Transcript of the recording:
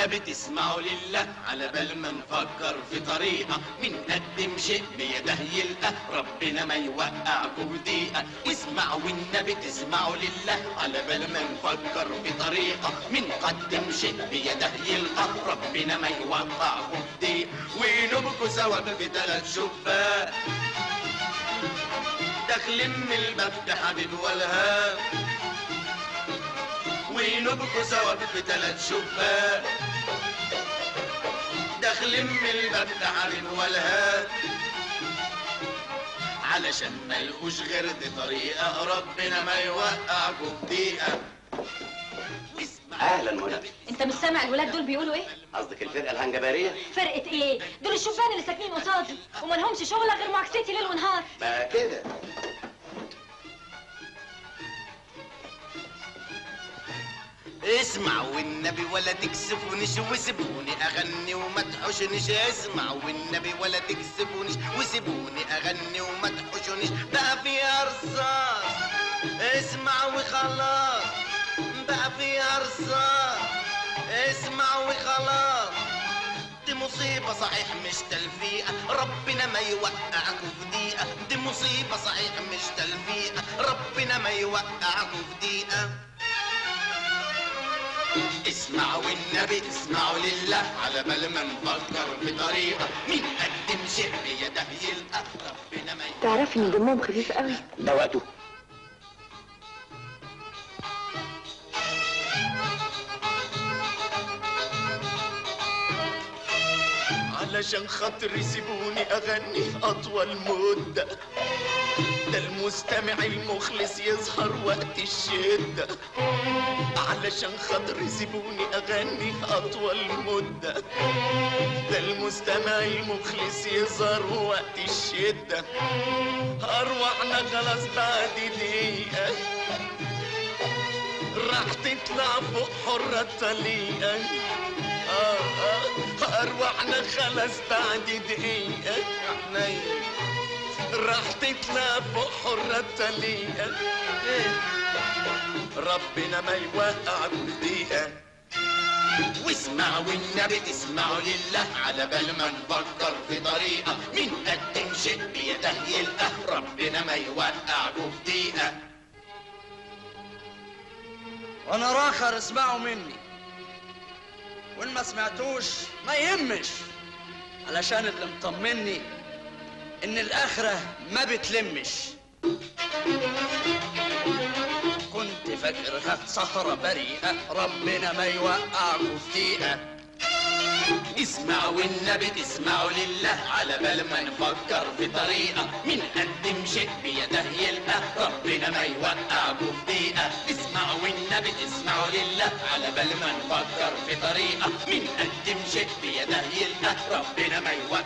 والنبي تسمعوا لله على بال ما نفكر في طريقة من قدم شيء بيده يلقى ربنا ما يوقعكم دقيقة اسمعوا والنبي تسمعوا لله على بال ما نفكر في طريقة من قدم شيء بيده يلقى ربنا ما يوقعكم دقيقة ونبكوا سوا في ثلاث شباك داخلين من الباب ده حبيب والهاب ونبكوا سوا في ثلاث شباك داخلين من الباب ده حبيب والهاب علشان ما لقوش غير دي طريقة ربنا ما يوقعكم دقيقة اهلا منى انت مش سامع الولاد دول بيقولوا ايه قصدك الفرقه الهنجباريه فرقه ايه دول الشبان اللي ساكنين قصادي وما لهمش شغله غير معاكستي ليل ونهار ما كده اسمع والنبي ولا تكسفونيش وسيبوني اغني وما تحوشنيش اسمع والنبي ولا تكسفونيش وسيبوني اغني وما تحوشنيش بقى فيها رصاص اسمع وخلاص بقى فيها رصاص اسمع وخلاص دي مصيبة صحيح مش تلفيقة ربنا ما يوقعكوا في دقيقة دي مصيبة صحيح مش تلفيقة ربنا ما يوقعكوا في دقيقة اسمعوا النبي اسمعوا لله على بال ما نفكر بطريقة مين قدم شيء بيده يلقى ربنا ما تعرفي ان دمهم خفيف قوي ده وقته علشان خاطر يسيبوني اغني اطول مدة ده المستمع المخلص يظهر وقت الشدة علشان خاطر يسيبوني اغني اطول مدة ده المستمع المخلص يظهر وقت الشدة ارواحنا خلاص بعد دقيقة راح تطلع فوق حرة الطليقة آه آه أرواحنا خلاص بعد دقيقة يا حنين راح تطلع فوق حرة الطليقة ربنا ما يوقع دقيقة واسمعوا النبي تسمعوا لله على بال ما نفكر في طريقة من قدم شيء بيده يلقى ربنا ما يوقع دقيقة وانا راخر اسمعوا مني وان ما سمعتوش ما يهمش علشان اللي مطمني ان الاخره ما بتلمش كنت فاكرها سهرة بريئة ربنا ما يوقعكوا في دقيقة اسمعوا النبي تسمعوا لله على بال ما نفكر في طريقة من قدم شيء بيده يلقى ربنا ما يوقعكوا في دقيقة اسمعوا النبي تسمعوا لله على بال ما نفكر في طريقة من قدم شيء بيده يلقى ربنا ما يوقعكوا